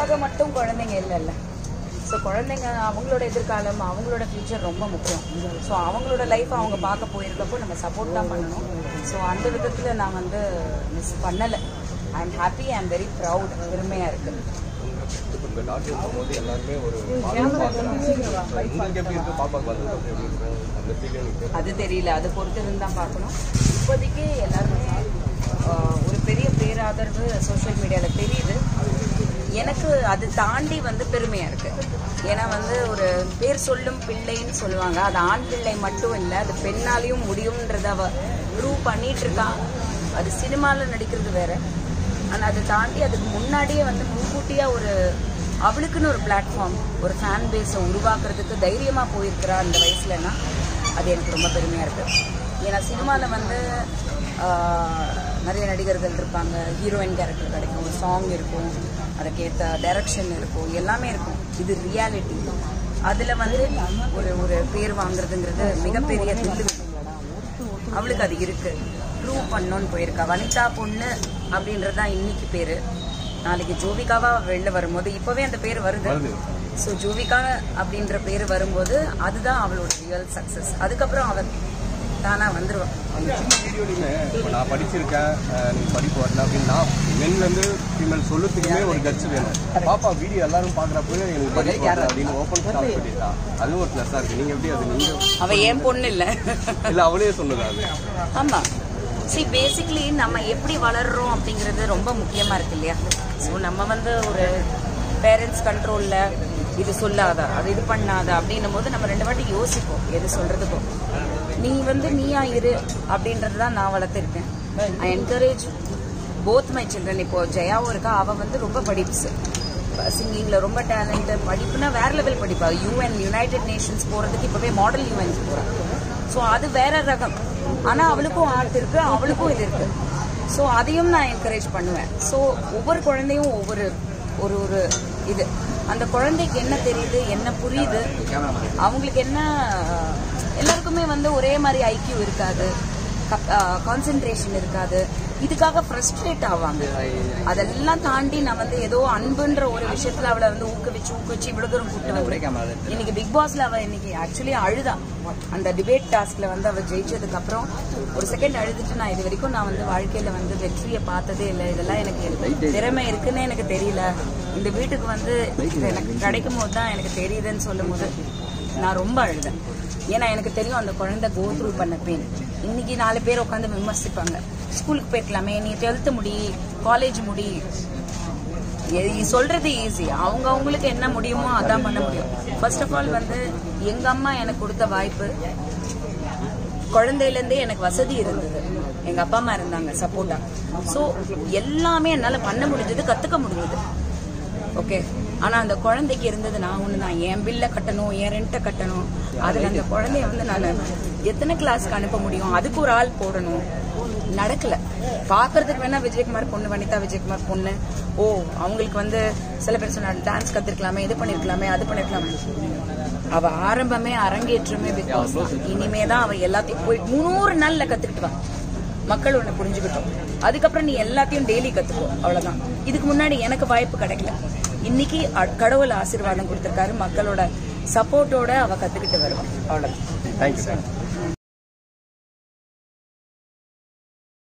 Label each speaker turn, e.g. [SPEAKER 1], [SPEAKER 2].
[SPEAKER 1] நமக்காக மட்டும் குழந்தைங்க இல்லைல்ல ஸோ குழந்தைங்க அவங்களோட எதிர்காலம் அவங்களோட ஃப்யூச்சர் ரொம்ப முக்கியம் ஸோ அவங்களோட லைஃப் அவங்க பார்க்க போயிருக்கப்போ நம்ம சப்போர்ட் தான் பண்ணணும் ஸோ அந்த விதத்தில் நான் வந்து மிஸ் பண்ணலை I am happy I am very proud பெருமையாக இருக்குது
[SPEAKER 2] இப்போ இந்த டாக்டர் போகும்போது எல்லாருமே ஒரு பாப்பா பார்க்குறாங்க உங்களுக்கு எப்படி இருக்கு பாப்பா பார்த்து எப்படி இருக்கும் அந்த ஃபீலிங்
[SPEAKER 1] அது தெரியல அது பொறுத்து இருந்து தான் பார்க்கணும் இப்போதைக்கு எல்லாருமே ஆஹ், ஒரு பெரிய பேராதரவு சோஷியல் மீடியாவில் தெரியுது எனக்கு அது தாண்டி வந்து பெருமையாக இருக்கு ஏன்னா வந்து ஒரு பேர் சொல்லும் பிள்ளைன்னு சொல்லுவாங்க அது ஆண் பிள்ளை மட்டும் இல்லை அது பெண்ணாலையும் முடியும்ன்றத அவ ப்ரூவ் பண்ணிட்டு இருக்கா அது சினிமாவில் நடிக்கிறது வேற ஆனால் அதை தாண்டி அதுக்கு முன்னாடியே வந்து முன்கூட்டியாக ஒரு அவளுக்குன்னு ஒரு பிளாட்ஃபார்ம் ஒரு ஃபேன் பேஸை உருவாக்குறதுக்கு தைரியமாக போயிருக்கிறா அந்த வயசுலனா அது எனக்கு ரொம்ப பெருமையாக இருக்குது ஏன்னா சினிமாவில் வந்து ஆஹ், நிறைய நடிகர்கள் இருப்பாங்க ஹீரோயின் கேரக்டர் கிடைக்கும் ஒரு சாங் இருக்கும் அதுக்கேற்ற டைரக்ஷன் இருக்கும் எல்லாமே இருக்கும் இது ரியாலிட்டி அதில் வந்து ஒரு ஒரு பேர் வாங்குறதுங்கிறது மிகப்பெரிய தில்லு அவளுக்கு அது இருக்கு ப்ரூவ் பண்ணோன்னு போயிருக்கா வனிதா பொண்ணு அப்படின்றது தான் இன்னைக்கு பேரு நாளைக்கு ஜோவிகாவா வெளில வரும்போது இப்பவே அந்த பேர் வருது ஸோ ஜோவிகா அப்படின்ற பேர் வரும்போது அதுதான் அவளோட ரியல் சக்சஸ் அதுக்கப்புறம் அவள் தானா வந்துருவான்
[SPEAKER 2] அந்த சின்ன வீடியோலையுமே இப்போ நான் படிச்சிருக்கேன் அஹ் நீ படிப்பு வரல அப்படின்னா மென் வந்து ஃபீமேல் சொல்லுறதுக்குமே ஒரு கட்ஸ் வேணும் பாப்பா வீடியோ எல்லாரும் பார்க்குறப்ப எனக்கு படிப்பு வரல அப்படின்னு ஓப்பன் ஸ்டாப் பண்ணிட்டா அதுவும் ஒரு ப்ளஸ்ஸாக இருக்குது நீங்கள் எப்படி அது நீங்கள்
[SPEAKER 1] அவ ஏன் பொண்ணு இல்லை
[SPEAKER 2] இல்லை அவளே சொன்னது அது
[SPEAKER 1] ஆமா சி பேசிக்லி நம்ம எப்படி வளர்றோம் அப்படிங்கிறது ரொம்ப முக்கியமா இருக்கு இல்லையா ஸோ நம்ம வந்து ஒரு பேரண்ட்ஸ் கண்ட்ரோல்ல இது சொல்லாத அது இது பண்ணாத அப்படின்னும் போது நம்ம ரெண்டு வாட்டி யோசிப்போம் எது சொல்றதுக்கும் நீ வந்து நீயா இரு அப்படின்றது தான் நான் வளர்த்துருக்கேன் I encourage both my children இப்போ ஜெயாவும் இருக்கா அவ வந்து ரொம்ப படிப்ஸ் சிங்கிங்ல ரொம்ப டேலண்ட் படிப்புனா வேற லெவல் படிப்பா யூஎன் யுனைடெட் நேஷன்ஸ் போறதுக்கு இப்பவே மாடல் யூஎன்ஸ் போறா ஸோ அது வேற ரகம் ஆனா அவளுக்கும் ஆர்ட் இருக்கு அவளுக்கும் இது இருக்கு ஸோ அதையும் நான் என்கரேஜ் பண்ணுவேன் ஸோ ஒவ்வொரு குழந்தையும் ஒவ்வொரு ஒரு ஒரு இது அந்த குழந்தைக்கு என்ன தெரியுது என்ன புரியுது அவங்களுக்கு என்ன எல்லாருக்குமே வந்து ஒரே மாதிரி ஐக்கியூ இருக்காது கான்சென்ட்ரேஷன் இருக்காது இதுக்காக ஃப்ரஸ்ட்ரேட் ஆவாங்க அதெல்லாம் தாண்டி நான் வந்து ஏதோ அன்புன்ற ஒரு விஷயத்துல அவளை வந்து ஊக்குவிச்சு ஊக்குவிச்சு இவ்வளவு தூரம் கூட்டு வந்து இன்னைக்கு பிக் பாஸ்ல அவ இன்னைக்கு ஆக்சுவலி அழுதா அந்த டிபேட் டாஸ்க்ல வந்து அவ ஜெயிச்சதுக்கு அப்புறம் ஒரு செகண்ட் அழுதுட்டு நான் இது வரைக்கும் நான் வந்து வாழ்க்கையில வந்து வெற்றியை பார்த்ததே இல்லை இதெல்லாம் எனக்கு திறமை இருக்குன்னு எனக்கு தெரியல இந்த வீட்டுக்கு வந்து இது எனக்கு கிடைக்கும் போது தான் எனக்கு தெரியுதுன்னு சொல்லும் போது நான் ரொம்ப அழுதேன் ஏன்னா எனக்கு தெரியும் அந்த குழந்தை கோ த்ரூ பண்ண பெயின் இன்னைக்கு நாலு பேர் உட்காந்து விமர்சிப்பாங்க ஸ்கூலுக்கு போயிருக்கலாமே நீ டுவெல்த்து முடி காலேஜ் முடி எ- சொல்றது ஈஸி அவங்க அவங்களுக்கு என்ன முடியுமோ அதான் பண்ண முடியும் ஃபர்ஸ்ட் ஆஃப் ஆல் வந்து எங்க அம்மா எனக்கு கொடுத்த வாய்ப்பு குழந்தையில இருந்தே எனக்கு வசதி இருந்தது எங்க அப்பா அம்மா இருந்தாங்க சப்போர்ட்டா சோ எல்லாமே என்னால பண்ண முடிஞ்சது கத்துக்க முடிஞ்சது ஓகே ஆனா அந்த குழந்தைக்கு இருந்தது நான் ஒண்ணு தான் என் பில்ல கட்டணும் என் ரெண்ட்டை கட்டணும் அதுல அந்த குழந்தைய வந்து நான் எத்தனை கிளாஸ்க்கு அனுப்ப முடியும் அதுக்கு ஒரு ஆள் போடணும் நடக்கல பாக்குறதுக்கு வேணா விஜயகுமார் பொண்ணு வனிதா விஜயகுமார் பொண்ணு ஓ அவங்களுக்கு வந்து சில பேர் சொன்னாங்க டான்ஸ் கத்துருக்கலாமே இது பண்ணிருக்கலாமே அது பண்ணிருக்கலாமே அவ ஆரம்பமே அரங்கேற்றமே பிக் பாஸ் தான். இனிமே தான் அவ எல்லாத்தையும் போய் முந்நூறு நாள்ல கத்துக்கிட்டு வா மக்கள் ஒண்ணு புரிஞ்சுக்கிட்டோம் அதுக்கப்புறம் நீ எல்லாத்தையும் டெய்லி கத்துக்கோ அவ்வளவுதான் இதுக்கு முன்னாடி எனக்கு வாய்ப்பு கிடைக்கல இன்னைக்கு அ- கடவுள் ஆசீர்வாதம் கொடுத்திருக்காரு மக்களோட சப்போர்ட்டோட அவ கத்துக்கிட்டு வருவான் அவ்வளவுதான்
[SPEAKER 2] தேங்க்யூ சார்